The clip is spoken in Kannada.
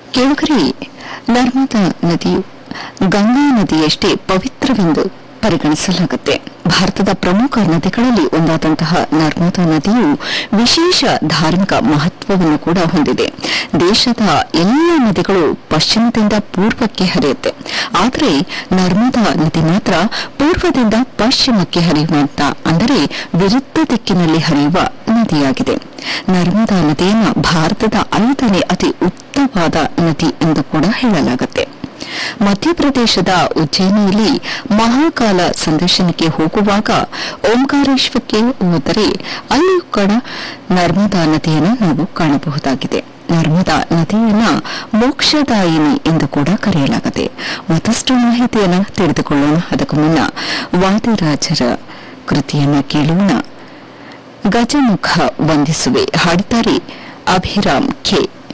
ಕೇಳುಗರೆ ನರ್ಮದಾ ನದಿಯು ಗಂಗಾ ನದಿಯಷ್ಟೇ ಪವಿತ್ರವೆಂದು ಪರಿಗಣಿಸಲಾಗುತ್ತೆ ಭಾರತದ ಪ್ರಮುಖ ನದಿಗಳಲ್ಲಿ ಒಂದಾದಂತಹ ನರ್ಮದಾ ನದಿಯು ವಿಶೇಷ ಧಾರ್ಮಿಕ ಮಹತ್ವವನ್ನು ಕೂಡ ಹೊಂದಿದೆ ದೇಶದ ಎಲ್ಲ ನದಿಗಳು ಪಶ್ಚಿಮದಿಂದ ಪೂರ್ವಕ್ಕೆ ಹರಿಯುತ್ತೆ ಆದರೆ ನರ್ಮದಾ ನದಿ ಮಾತ್ರ ಪೂರ್ವದಿಂದ ಪಶ್ಚಿಮಕ್ಕೆ ಹರಿಯುವಂತ ಅಂದರೆ ವಿರುದ್ಧ ದಿಕ್ಕಿನಲ್ಲಿ ಹರಿಯುವ ನದಿಯಾಗಿದೆ ನರ್ಮದಾ ನದಿಯನ್ನು ಭಾರತದ ಐದನೇ ಅತಿ ಉದ್ದವಾದ ನದಿ ಎಂದು ಕೂಡ ಹೇಳಲಾಗುತ್ತೆ ಮಧ್ಯಪ್ರದೇಶದ ಉಜ್ಜಯಿನಿಯಲ್ಲಿ ಮಹಾಕಾಲ ಸಂದರ್ಶನಕ್ಕೆ ಹೋಗುವಾಗ ಓಂಕಾರೇಶ್ವರಕ್ಕೆ ಹೋದರೆ ಅಲ್ಲಿಯೂ ಕೂಡ ನರ್ಮದಾ ನದಿಯನ್ನು ನಾವು ಕಾಣಬಹುದಾಗಿದೆ ನರ್ಮದಾ ನದಿಯನ್ನ ಮೋಕ್ಷದಾಯಿನಿ ಎಂದು ಕೂಡ ಕರೆಯಲಾಗುತ್ತೆ ಮತ್ತಷ್ಟು ಮಾಹಿತಿಯನ್ನು ತಿಳಿದುಕೊಳ್ಳೋಣ ಅದಕ್ಕೂ ಮುನ್ನ ವಾದಿರಾಜರ ಕೃತಿಯನ್ನ ಕೇಳೋಣ ಗಜಮುಖ ವಂದಿಸುವೆ ಹಾಡಿದ್ದಾರೆ ಅಭಿರಾಮ್ ಕೆ